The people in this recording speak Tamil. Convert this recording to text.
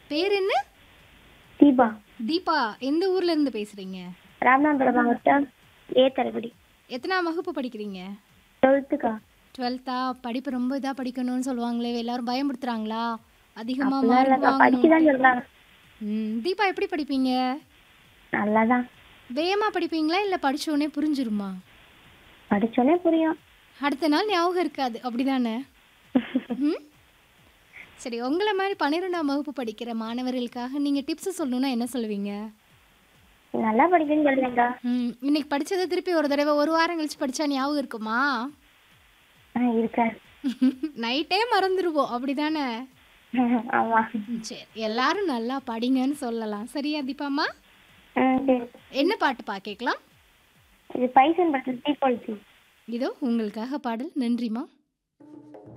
பேர் என்ன தீபா தீபா எந்த ஊர்ல இருந்து பேசுறீங்க ராமநாதபுரம் மாவட்டம் ஏ தரகுடி எத்தனாம் வகுப்பு படிக்கிறீங்க டுவெல்த்துக்கா டுவெல்த்தா படிப்பு ரொம்ப இதா படிக்கணும்னு சொல்லுவாங்களே எல்லாரும் பயமுறுத்துறாங்களா அதிகமா அப்படிலாம் மார்க் இல்லைக்கா வாங்கணும் படிக்கதான் சொல்றாங்க ம், தீபா எப்படி படிப்பீங்க நல்லாதான் வேகமா படிப்பீங்களா இல்ல படிச்ச உடனே புரிஞ்சிருமா படிச்சோன்னே புரியும் அடுத்த நாள் ஞாபகம் இருக்காது அப்படிதானே ம்? சரி உங்களை மாதிரி பன்னிரெண்டாம் வகுப்பு படிக்கிற மாணவர்களுக்காக நீங்க டிப்ஸ் சொல்லணும்னா என்ன சொல்லுவீங்க நல்லா படிக்கணும்னு சொல்றேன்க்கா ம், இன்னைக்கு படிச்சதை திருப்பி ஒரு தடவை ஒரு வாரம் கழிச்சு படிச்சா ஞாபகம் இருக்குமா ஆ இருக்கேன் நைட்டே மறந்துடுவோம் அப்படிதானே ஆமா ம், சரி எல்லாரும் நல்லா படிங்கன்னு சொல்லலாம் சரியா தீபாம்மா ம் சரி என்ன பாட்டுப்பா கேட்கலாம் இது பைசன் படத்தில் தீ பாலிசி இதோ உங்களுக்காக பாடல் நன்றிம்மா